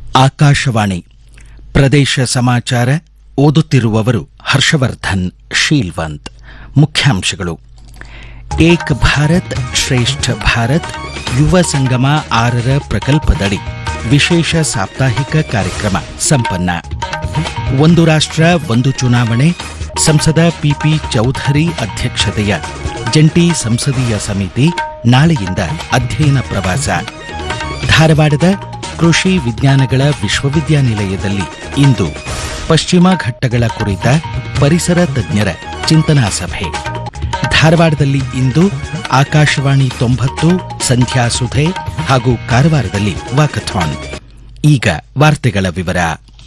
ಆಕಾಶವಾಣಿ ಪ್ರದೇಶ ಸಮಾಚಾರ ಓದುತ್ತಿರುವವರು ಹರ್ಷವರ್ಧನ್ ಶೀಲ್ವಂತ್ ಮುಖ್ಯಾಂಶಗಳು ಏಕ್ ಭಾರತ್ ಶ್ರೇಷ್ಠ ಭಾರತ್ ಯುವ ಸಂಗಮ ಆರರ ಪ್ರಕಲ್ಪದಡಿ ವಿಶೇಷ ಸಾಪ್ತಾಹಿಕ ಕಾರ್ಯಕ್ರಮ ಸಂಪನ್ನ ಒಂದು ರಾಷ್ಟ್ರ ಒಂದು ಚುನಾವಣೆ ಸಂಸದ ಪಿಪಿ ಚೌಧರಿ ಅಧ್ಯಕ್ಷತೆಯ ಜಂಟಿ ಸಂಸದೀಯ ಸಮಿತಿ ನಾಳೆಯಿಂದ ಅಧ್ಯಯನ ಪ್ರವಾಸ ಧಾರವಾಡದ ಕೃಷಿ ವಿಜ್ಞಾನಗಳ ವಿಶ್ವವಿದ್ಯಾನಿಲಯದಲ್ಲಿ ಇಂದು ಪಶ್ಚಿಮ ಘಟ್ಟಗಳ ಕುರಿತ ಪರಿಸರ ತಜ್ಞರ ಚಿಂತನಾ ಸಭೆ ಧಾರವಾಡದಲ್ಲಿ ಇಂದು ಆಕಾಶವಾಣಿ ತೊಂಬತ್ತು ಸಂಧ್ಯಾ ಸುಧೆ ಹಾಗೂ ಕಾರವಾರದಲ್ಲಿ ವಾಕಥಾನ್ ಈಗ ವಾರ್ತೆಗಳ ವಿವರ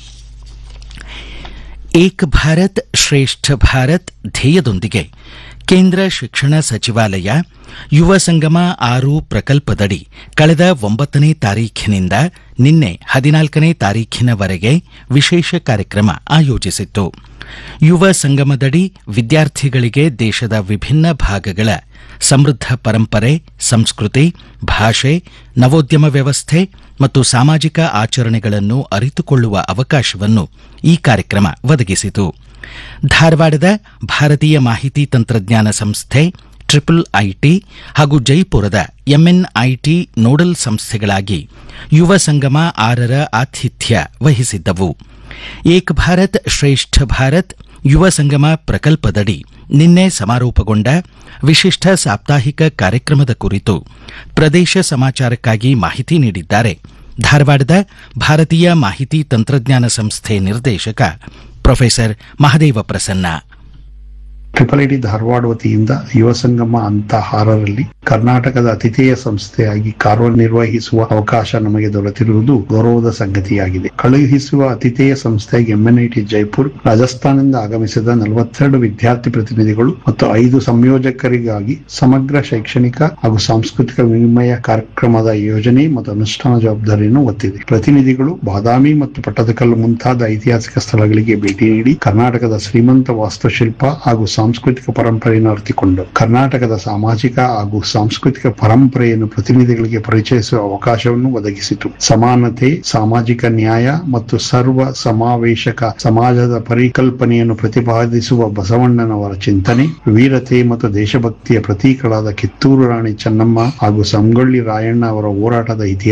ಏಕ್ ಭಾರತ್ ಶ್ರೇಷ್ಠ ಭಾರತ್ ಧ್ಯೇಯದೊಂದಿಗೆ ಕೇಂದ್ರ ಶಿಕ್ಷಣ ಸಚಿವಾಲಯ ಯುವ ಸಂಗಮ ಆರು ಪ್ರಕಲ್ಪದಡಿ ಕಳೆದ ಒಂಬತ್ತನೇ ತಾರೀಖಿನಿಂದ ನಿನ್ನೆ ಹದಿನಾಲ್ಕನೇ ತಾರೀಖಿನವರೆಗೆ ವಿಶೇಷ ಕಾರ್ಯಕ್ರಮ ಆಯೋಜಿಸಿತ್ತು ಯುವ ಸಂಗಮದಡಿ ವಿದ್ಯಾರ್ಥಿಗಳಿಗೆ ದೇಶದ ವಿಭಿನ್ನ ಭಾಗಗಳ ಸಮೃದ್ಧ ಪರಂಪರೆ ಸಂಸ್ಕೃತಿ ಭಾಷೆ ನವೋದ್ಯಮ ವ್ಯವಸ್ಥೆ ಮತ್ತು ಸಾಮಾಜಿಕ ಆಚರಣೆಗಳನ್ನು ಅರಿತುಕೊಳ್ಳುವ ಅವಕಾಶವನ್ನು ಈ ಕಾರ್ಯಕ್ರಮ ಒದಗಿಸಿತು ಧಾರವಾಡದ ಭಾರತೀಯ ಮಾಹಿತಿ ತಂತ್ರಜ್ಞಾನ ಸಂಸ್ಥೆ ಟ್ರಿಪಲ್ ಐಟಿ ಹಾಗೂ ಜೈಪುರದ ಎಂಎನ್ಐಟಿ ನೋಡಲ್ ಸಂಸ್ಥೆಗಳಾಗಿ ಯುವ ಸಂಗಮ ಆರರ ಆತಿಥ್ಯ ವಹಿಸಿದ್ದವು ಏಕ್ ಭಾರತ್ ಶ್ರೇಷ್ಠ ಭಾರತ್ ಯುವ ಸಂಗಮ ಪ್ರಕಲ್ಪದಡಿ ನಿನ್ನೆ ಸಮಾರೋಪಗೊಂಡ ವಿಶಿಷ್ಟ ಸಾಪ್ತಾಹಿಕ ಕಾರ್ಯಕ್ರಮದ ಕುರಿತು ಪ್ರದೇಶ ಸಮಾಚಾರಕ್ಕಾಗಿ ಮಾಹಿತಿ ನೀಡಿದ್ದಾರೆ ಧಾರವಾಡದ ಭಾರತೀಯ ಮಾಹಿತಿ ತಂತ್ರಜ್ಞಾನ ಸಂಸ್ಥೆ ನಿರ್ದೇಶಕ professor Mahadeva Prasanna triple IT Dharwad ವತಿಯಿಂದ ಯುವ ಸಂಗಮ ಅಂತ ಆರರಲ್ಲಿ ಕರ್ನಾಟಕದ ಅತಿಥೇಯ ಸಂಸ್ಥೆಯಾಗಿ ಕಾರ್ಯನಿರ್ವಹಿಸುವ ಅವಕಾಶ ನಮಗೆ ದೊರೆತಿರುವುದು ಗೌರವದ ಸಂಗತಿಯಾಗಿದೆ ಕಳುಹಿಸುವ ಅತಿಥೇಯ ಸಂಸ್ಥೆಗೆ ಎಂಎನ್ಐಟಿ ಜೈಪುರ್ ರಾಜಸ್ಥಾನದಿಂದ ಆಗಮಿಸಿದ ನಲವತ್ತೆರಡು ವಿದ್ಯಾರ್ಥಿ ಪ್ರತಿನಿಧಿಗಳು ಮತ್ತು ಐದು ಸಂಯೋಜಕರಿಗಾಗಿ ಸಮಗ್ರ ಶೈಕ್ಷಣಿಕ ಹಾಗೂ ಸಾಂಸ್ಕೃತಿಕ ವಿನಿಮಯ ಕಾರ್ಯಕ್ರಮದ ಯೋಜನೆ ಮತ್ತು ಅನುಷ್ಠಾನ ಜವಾಬ್ದಾರಿಯನ್ನು ಹೊತ್ತಿದೆ ಪ್ರತಿನಿಧಿಗಳು ಬಾದಾಮಿ ಮತ್ತು ಪಟ್ಟದಕಲ್ಲು ಮುಂತಾದ ಐತಿಹಾಸಿಕ ಸ್ಥಳಗಳಿಗೆ ಭೇಟಿ ನೀಡಿ ಕರ್ನಾಟಕದ ಶ್ರೀಮಂತ ವಾಸ್ತುಶಿಲ್ಪ ಹಾಗೂ ಸಾಂಸ್ಕೃತಿಕ ಪರಂಪರೆಯನ್ನು ಅರಿತುಕೊಂಡು ಕರ್ನಾಟಕದ ಸಾಮಾಜಿಕ ಹಾಗೂ ಸಾಂಸ್ಕೃತಿಕ ಪರಂಪರೆಯನ್ನು ಪ್ರತಿನಿಧಿಗಳಿಗೆ ಪರಿಚಯಿಸುವ ಅವಕಾಶವನ್ನು ಒದಗಿಸಿತು ಸಮಾನತೆ ಸಾಮಾಜಿಕ ನ್ಯಾಯ ಮತ್ತು ಸರ್ವ ಸಮಾವೇಶಕ ಸಮಾಜದ ಪರಿಕಲ್ಪನೆಯನ್ನು ಪ್ರತಿಪಾದಿಸುವ ಬಸವಣ್ಣನವರ ಚಿಂತನೆ ವೀರತೆ ಮತ್ತು ದೇಶಭಕ್ತಿಯ ಪ್ರತೀಕಗಳಾದ ಕಿತ್ತೂರು ರಾಣಿ ಚೆನ್ನಮ್ಮ ಹಾಗೂ ಸಂಗೊಳ್ಳಿ ರಾಯಣ್ಣ ಅವರ ಹೋರಾಟದ ಇತಿಹಾಸ